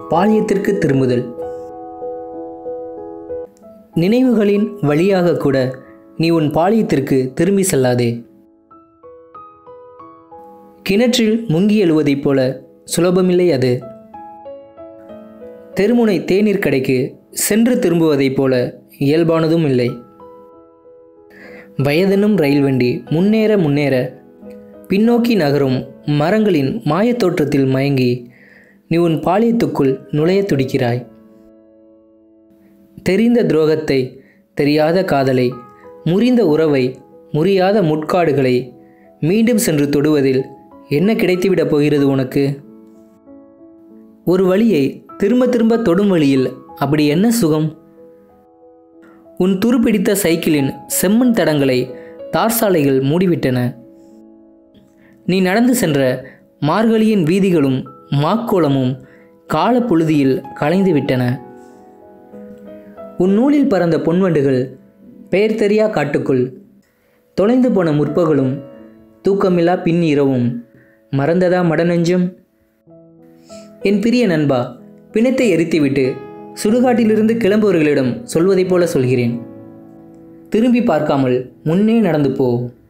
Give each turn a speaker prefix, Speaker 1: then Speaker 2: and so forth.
Speaker 1: பாளையத்திற்கு திரும்புதல் நினைவுகளின் வழியாக கூட நீ உன் பாளையத்திற்கு திரும்பி செல்லாதே கிணற்றில் முங்கி எழுவதைப் போல சுலபமில்லை அது தெருமுனை தேநீர் கடைக்கு சென்று திரும்புவதைப் போல இயல்பானதும் இல்லை வயதெனும் ரயில் வண்டி முன்னேற முன்னேற பின்னோக்கி நகரும் மரங்களின் மாயத் தோற்றத்தில் மயங்கி நீ உன் பாளையத்துக்குள் நுழையத் துடிக்கிறாய் தெரிந்த துரோகத்தை தெரியாத காதலை முறிந்த உறவை முறியாத முட்காடுகளை மீண்டும் சென்று தொடுவதில் என்ன கிடைத்துவிடப் போகிறது உனக்கு ஒரு வழியை திரும்ப திரும்ப தொடும் வழியில் அப்படி என்ன சுகம் உன் துருப்பிடித்த சைக்கிளின் செம்மண் தடங்களை தார் சாலைகள் மூடிவிட்டன நீ நடந்து சென்ற மார்கழியின் வீதிகளும் மாக்கோலமும் கால புழுதியில் கலைந்து விட்டன உன் நூலில் பறந்த பொன்வண்டுகள் பெயர் தெரியா காட்டுக்குள் தொலைந்து போன முற்பகலும் தூக்கமில்லா பின் இரவும் மறந்ததா மடநெஞ்சம் என் பிரிய நண்பா பிணத்தை எரித்துவிட்டு சுடுகாட்டிலிருந்து கிளம்புவர்களிடம் சொல்வதைப் போல சொல்கிறேன் திரும்பி பார்க்காமல் முன்னே நடந்து போ